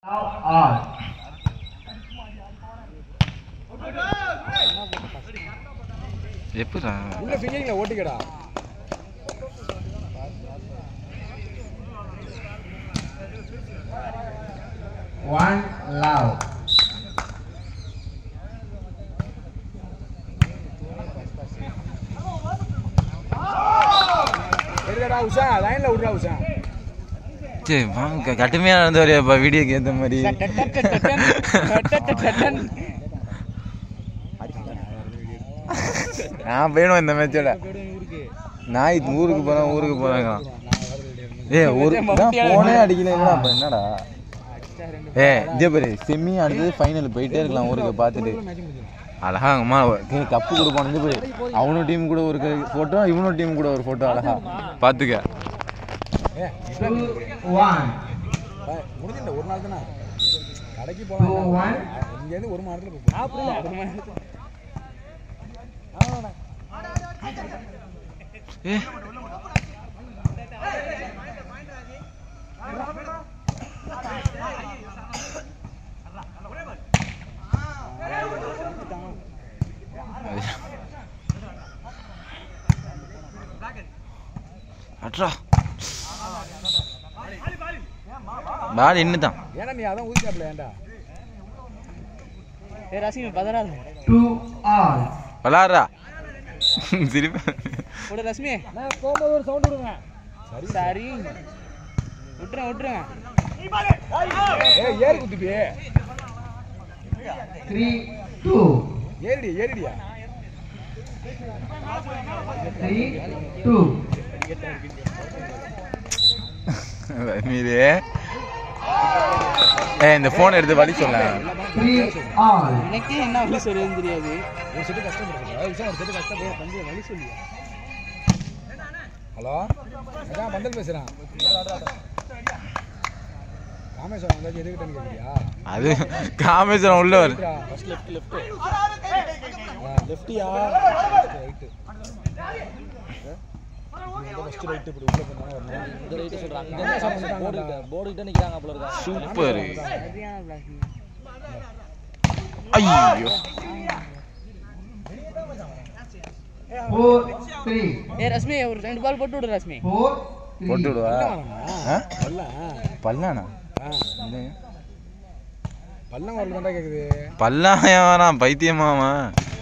all. எப்படா உள்ள ஃபிங்கரிங்ல ஓட்டிக்கடா One love. சரிடா உஷா லைன்ல விடுறா உஷா சரி வாங்க கடுமையாக நடந்து வரையாப்பா வீடியோக்கு ஏற்ற மாதிரி நான் போயிடுவேன் இந்த மேட்சோட நான் இது ஊருக்கு போகிறேன் ஊருக்கு போகிறாங்க ஏ ஒரு ஃபோனே அடிக்கலைங்களா அப்போ என்னடா ஏ இதே பாரு செமி அடுத்தது ஃபைனல் போயிட்டே இருக்கலாம் ஊருக்கு பார்த்துட்டு அழகா அம்மா கப்பு கொடுப்பான் இது பாரு அவனும் டீம் கூட ஒரு ஃபோட்டோ இவனும் டீம் கூட ஒரு ஃபோட்டோ அழகா பார்த்துக்க Two one. முடிஞ்சிட்ட ஒரு நாள் தானே கடைக்கு Two போலாம் one. இங்க இருந்து ஒரு மணி நேரத்துல போய் ஒரு மணி நேரத்துல ஏ அட்ரா பால் இன்னுதான் ஏன்னா நீ அதான் ஊதிக்காப்ல ஏன்டா ஏ ரசிகன் பதறாத Two all. விளாட்றா திருப்பி விடு ரஷ்மி நான் போகும்போது ஒரு சவுண்ட் விடுங்க சரி சரி விட்டுறேன் விட்டுறேன் ஏய் ஏறி குத்துப்பி Three two. ஏறிடி ஏறிடியா Three two. மீது ஏ இந்த ஃபோன் எடுத்து வழி சொல்ல Three all. எனக்கே என்ன வழி சொல்லுதுன்னு தெரியாது ஒரு செட்டு கஷ்டப்படுறது விஷயம் ஒரு செட்டு கஷ்டப்பட பஞ்சு வழி சொல்லியா ஹலோ அதான் பந்தல் பேசுறேன் காமேஸ்வரம் வந்தாச்சு எதுக்கிட்டேன்னு கேட்குறியா அது காமேஸ்வரம் உள்ள வரு ஃபர்ஸ்ட் லெஃப்ட் லெஃப்ட் லெஃப்டியா ரைட்டு ஃபர்ஸ்ட் ரைட்டு இப்படி உள்ள போனா வரணும் இந்த ரைட்டு சொல்றாங்க போர்டு போர்டு கிட்ட நிக்கிறாங்க போல இருக்கா சூப்பர் சரியான பிளாக் ஐயோ Four three. ஏ ரஷ்மி ஒரு ரெண்டு பால் போட்டு விடு ரஷ்மி Four three. போட்டு விடுவா ஆ? பல்லம் பல்லானா ஆ இல்லை. பல்லம் வரல தான்டா கேக்குது பல்லாயா வரான் பைத்தியமா அவன்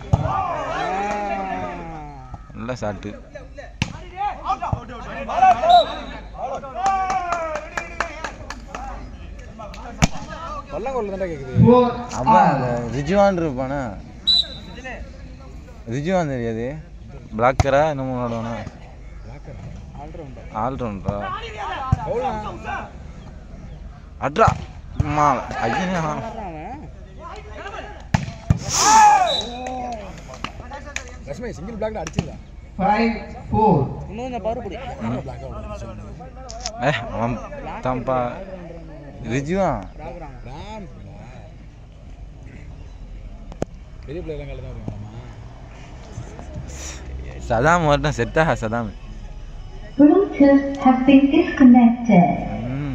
நல்ல சாட்டு பல்லம் வரல தான்டா கேக்குது Four அவன் all. அந்த ரிஜுவான் இருப்பானா ரிஜுவான் தெரியாது பிளாக்கரா என்னமோ விளாடுவானா ஆல்ரவுண்டர் ஆல்ரவுண்டரா எவ்வளோ அட்ரா அம்மா ஐயா அவன் லட்சுமி சிங்கிள் பிளாக்ல அடிச்சிருந்தா Five four. இன்னும் கொஞ்சம் பவர் பிடி பிளாக் ஏ அவன் தான்ப்பா ரிஜுவான் ராகுறாங்க ராம் பெரிய பிள்ளைலாம் கையில் தான் வருவாங்கம்மா சதாம் வரட்டும் செட்டாக Saddam Bluetooth has been disconnected. ம்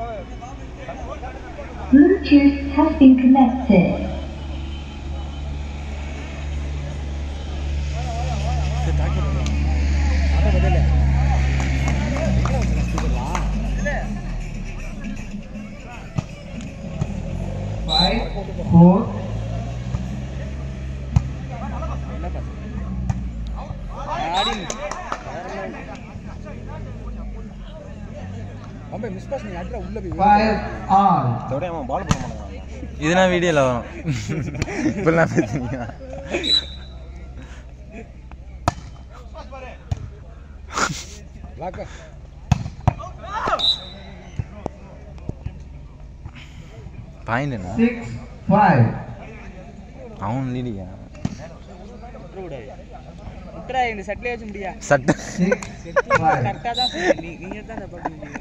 Bluetooth has been connected. Auto பதில் எங்கே வச்சு ஸ்பீக்கர்லாம் Five four. ஆடி ரொம்ப மிஸ் பாஸ் நீ அட்ரா உள்ள போய் Five all. பால் போட மாட்டாங்க இதெல்லாம் வீடியோவில் வரும் இப்பெல்லாம் பேசுறீங்க பிளாக்கா பாயிண்ட் என்ன Six five. அவன் லீடியா விட்டுற விடாது விட்டுறா இந்த சட்டிலே வச்சு முடியா சட்டை Six five. கரெக்டாக தான் சொல்றேன். நீ நீங்கள் தான் தப்பா பண்ணீங்க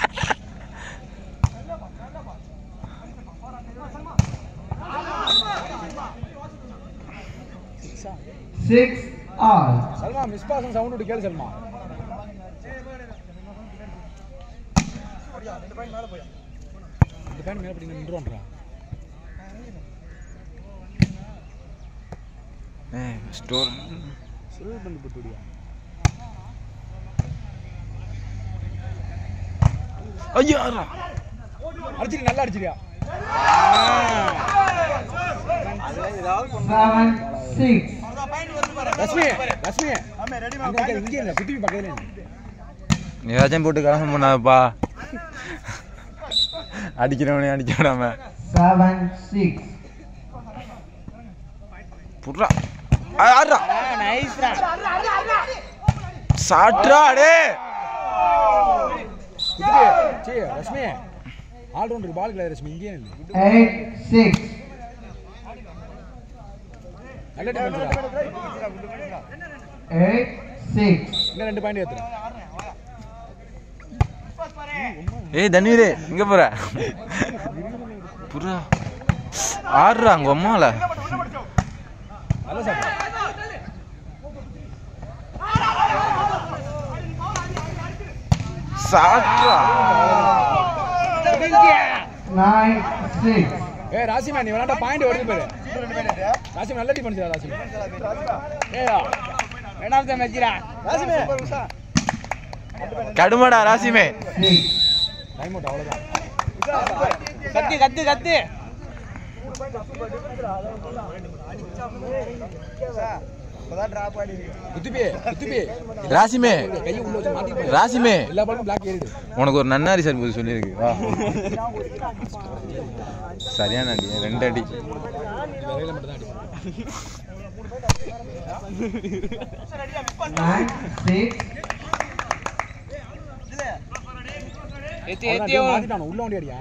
சிக்ஸா Six all. Salma miss pass sound விட்டு கேளு சல்மா ரெண்டு பேண்ட் மேலே படி நின்றுவான்றா ஸ்டோர் சில்வர் பந்து போட்டுடியா ஐயா அடிச்சிரு நல்லா அடிச்சிரியா seven, six, ரஷ்மி ரஷ்மி அங்க இருக்க, இங்கே இல்லை குத்திவி பக்கத்துல இல்லை. ஏதாச்சும் போட்டு கலகம் பண்ணாதப்பா அடிக்கிறவனே அடிக்க விடாம seven, six, புட்றா ஆடுறா நைஸ்ரா சாட்றா டே குத்திவி சீ ரஷ்மி ஆல்ரவுண்டர் பால் கிடையாது ரஷ்மி இங்கே இல்லை eight, six, நல்ல டிஃபென்ஸ்டா eight, six, இன்னும் ரெண்டு பாயிண்ட் ஏத்துறேன் ஏய் தண்ணீரே இங்க போற புறா ஆடுறா அங்க அம்மால நல்ல சாப்பிடு சாட்றா nine, six, ஏய் ராசிமா நீ விளையாண்ட பாயிண்ட் எடுத்து போயிரு ராசிமா நல்ல டிஃபென்ஸ்டா ராசிமா ஏயோ ரெண்டாவது மேட்ச்ரா கடுமடா ராசிமே six, டைம் அவுட் அவ்வளவுதான் கத்து கத்து கத்து குத்திபி குத்திபி ராசிமே கையை உள்ள வச்சு மாத்தி போயிரு. ராசிமே எல்லா பாலும் பிளாக் ஏறிடு உனக்கு ஒரு நன்னாரி சார் போது சொல்லியிருக்கு வா சரியான அடி ரெண்டு அடி விரையில மட்டும் தான் அடி nine, six, ஏத்தி அவன் ஏத்தி அப்படியே மாத்திட்டானோ உள்ள வண்டி அடியா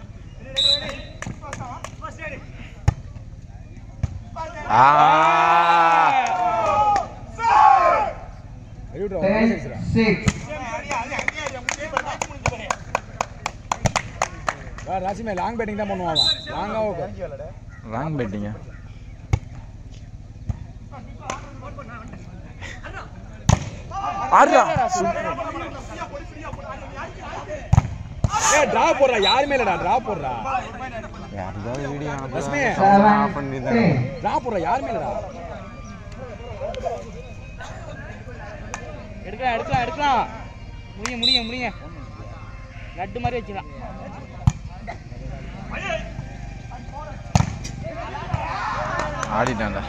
ஆ ஐயோடா ten, six, வா ராசிமே லாங் பேட்டிங் தான் பண்ணுவான் அவன் லாங்கா ஓகே ராங் பேட்டிங்க ஆடுறா ஏய் டிரா போடுறா யாருமே இல்லடா டிரா போடுறா யாருக்காவது வீடியோ ரஷ்மி. ஆஃப் பண்ணி தான் ten, டிரா போடுறா யாருமே இல்லடா எடுக்கலாம் எடுக்கலாம் எடுக்கலாம் முடியும் முடியும் முடியும் லட்டு மாதிரி வச்சுக்கலாம் ஆடிட்டான்டா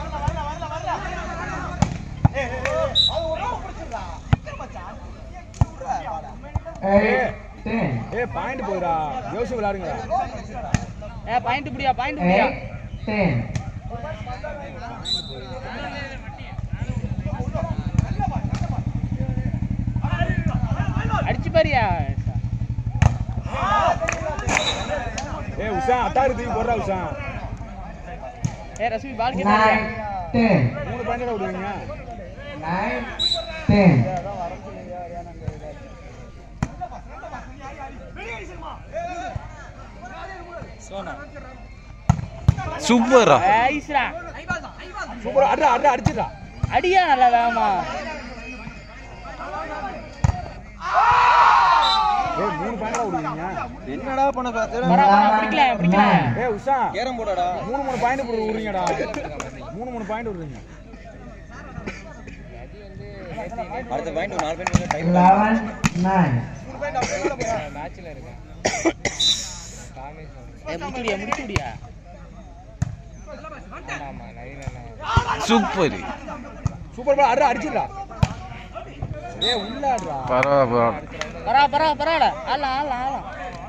eight, ten, ஏய் பாயிண்ட் போயிடா யோசிச்சு விளையாடுங்கடா ஏ பாயிண்ட் புடியா பாயிண்ட் புடியா eight, ten, அடிச்சு பாரியா ஏய் உஷா அட்டாரு தூக்கி போடுறா உஷா ஏ ரஷ்மி பால் கேட்டா nine, ten, மூணு பாயிண்ட் விடுவீங்க nine, ten, சூப்பரா ஐஸ்ரா சூப்பர் அட்ரா அட்ரா அடிச்சிடா அடியா நல்லா வேகமா ஏய் மூணு பாயிண்ட் விடுவீங்க என்னடா பண்ண பாத்து வரா வரா பிடிக்கல பிடிக்கல nine, ஏய் உஷா ஏறம் போடாடா மூணு மூணு பாயிண்ட் விடுறீங்கடா மூணு மூணு பாயிண்ட் விடுறீங்க அடுத்த பாயிண்ட் நாலு பாயிண்ட் டைம் eleven, nine, ஏ முடிச்சுடியா முடிச்சுடியா சூப்பர் சூப்பர் பால் அட்ரா அடிச்சிடா ஏய் உள்ள ஆடுறா பரவாயில்ல பரா பரா பரவாயில்ல ஆலாம் ஆலாம் ஆலாம்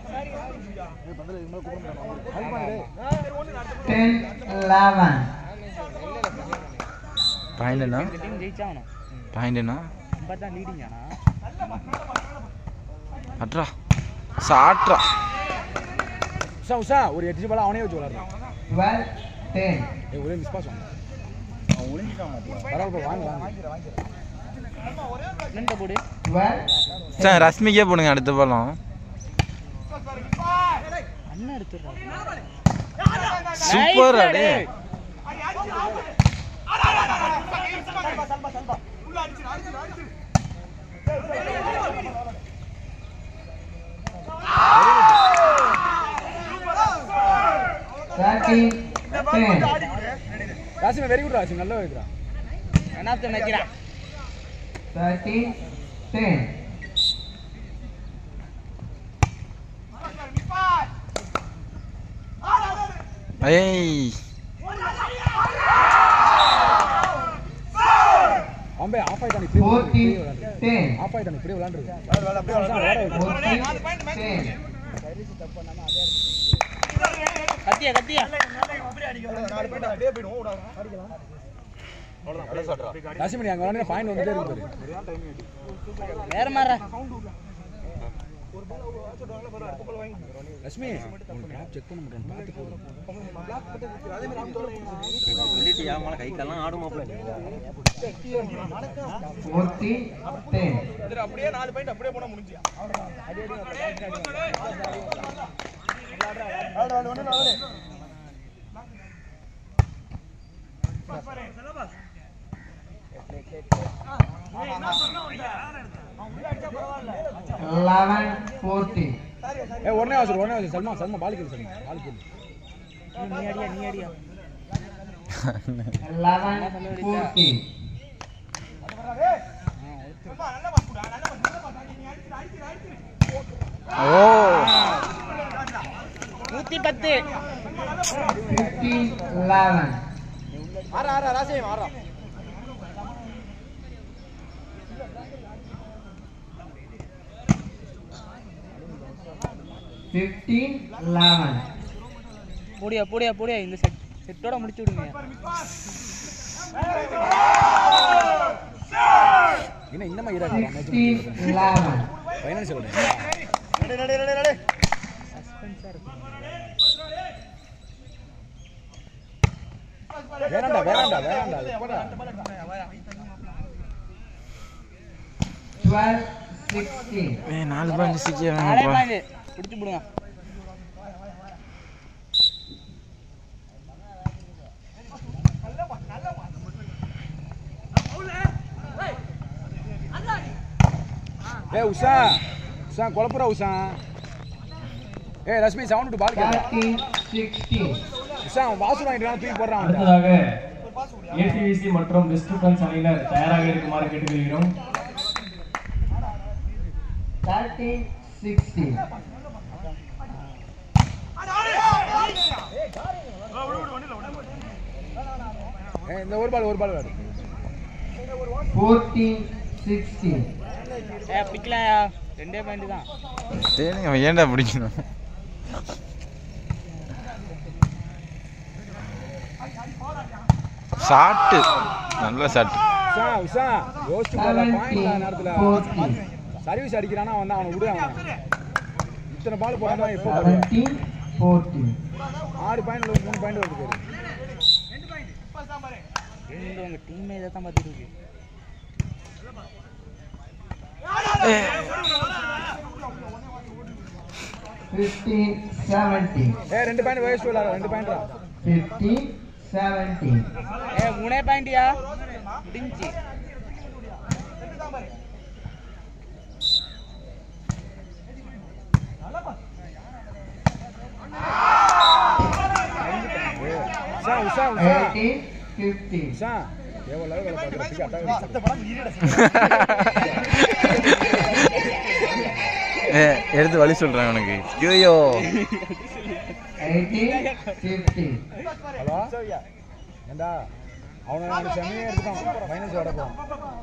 ten, eleven, பாயிண்ட் என்ன இந்த டீம் ஜெயிச்சாகணும் பாயிண்ட் என்ன நம்ம தான் லீடிங் ஆனா அட்ரா சாட்ரா உஷா உஷா ஒரு எட்டு பால் அவனே வச்சு விளையாடுறான் twelve, ten, ஏய் ஒரே மிஸ் பாஸ் வாங்க பரவாயில்ல வாங்க வாங்க நின்ற போடு twelve, சார் ரஷ்மிக்கே போடுங்க அடுத்த பாலம் அண்ணன் எடுத்துடுறாரு சூப்பர் Nice, அடே டேய். 13 10 ராசிமே வெரி குட் ராசி நல்லா வைக்கிறான் என்ன நினைக்கிறான் 13 10 ஏய் அம்பே ஆஃப் ஆயிட்டான் இப்படி 14 10 ஆஃப் ஆயிட்டான் இப்படி விளையாண்டுருக்கு 14 10 கத்தியா கத்தியா ராசிமணி அங்க விளையாண்டு பாயிண்ட் வந்துட்டே இருக்கு பாரு. வேற மாறா லட்சுமி உன் டாப் செக் பண்ண மாட்டேன் பார்த்து போடு சொல்லிட்டு ஏன் கை கால்லாம் ஆடுமாப்ல 14 10 11 14 ஏ உடனே வாசல் உடனே வாசல் சல்மா சல்மா பாலுக்கு சல்மா பாலுக்கு நீ அடியா நீ அடியா 11 14 ஓ நூத்தி பத்து 15 11 ஆறா ஆறா ராசி ஆறா 15 11 போடியா போடியா போடியா இந்த செட் செட்டோட முடிச்சு விடுங்க என்ன இந்த மாதிரி இராது மேட்ச் 16 11 ஃபைனான்சியல் வேணாண்டா வேணாண்டா வேணாண்டா அது போடா 12 16 ஏய் நாலு பாயிண்ட் சிக்கிய நாலே வேணாம்ப்பா பாயிண்ட் பிடிச்சு விடுங்க ஏ உஷா உஷா குழப்புறா உஷா ஏ ரஷ்மி சவுண்ட் விட்டு பால் கேட்க 13 16 உஷா அவன் வாசல் வாங்கிட்டு தூக்கி போடுறான் அவன்கிட்ட. அடுத்ததாக ஏடிவிசி மற்றும் டிஸ்ட்ரிக்ட் அணியினர் தயாராக இருக்குமாறு கேட்டுக்கொள்கிறோம் 13 16 ஏ இந்த ஒரு பால் ஒரு பால் வேறு 14 16 ஏ பிக்கலாயா ரெண்டே பாயிண்ட் தான் சரி அவன் ஏன்டா பிடிக்கணும் ஷாட்டு நல்ல ஷாட் உஷா உஷா யோசிச்சு போடல பாயிண்ட் 17 நேரத்துல 14 சர்வீஸ் அடிக்கிறானா அவன் அவனை விடு அவனை இத்தனை பால் போடாம எப்போ போடுவான்? 17 14 ஆறு பாயிண்ட் ஒரு மூணு பாயிண்ட் வருது பேரு ரெண்டு உங்க டீமே இதை தான் பார்த்துட்டு இருக்கு fifteen, seventeen, ஏ ரெண்டு பாயிண்ட் வேஸ்ட் விளாட ரெண்டு பாயிண்ட் fifteen, seventeen, ஏ மூணே பாயிண்டியா முடிஞ்சு உஷா உஷா உஷா eighteen, fifteen, உஷா எவ்வளோ வேலை பார்க்குறதுக்கு அட்டாக ஏ எடுத்து வழி சொல்றான் உனக்கு ஐயோ eighteen, fifteen, ஹலோ ஏண்டா அவனை நான் செம்மையாக எடுத்துட்டான் மைனஸ் விட போகிறான்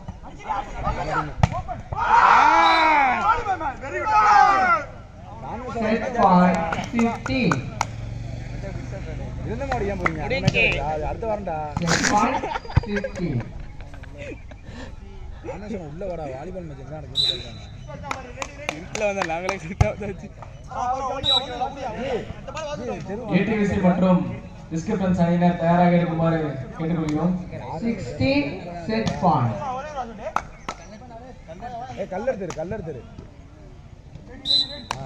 நானும் set சொன்னேன் point, fifteen, இருந்த மாடி ஏன் போறீங்க அந்த முடிஞ்சு. match அது அடுத்த வாரம்டா set point, fifteen, நான் சொன்னேன் உள்ள வாடா வாலிபால் மேட்ச் தான் இருக்குன்னு சொல்றாங்க வீட்டில் வந்தா நாங்களே செட்டாக வச்சு ஏடிவிசி மற்றும் டிஸ்கிரிப்டன்ஸ் அணியினர் தயாராக இருக்குமாறு கேட்டுக்கொள்கிறோம் sixteen, set point, ஏ கல்லர் தெரு கல்லர் தெரு ஆ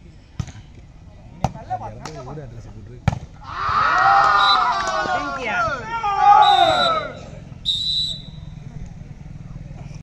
வீடு அட்ரஸ் போட்டு முடிஞ்சியா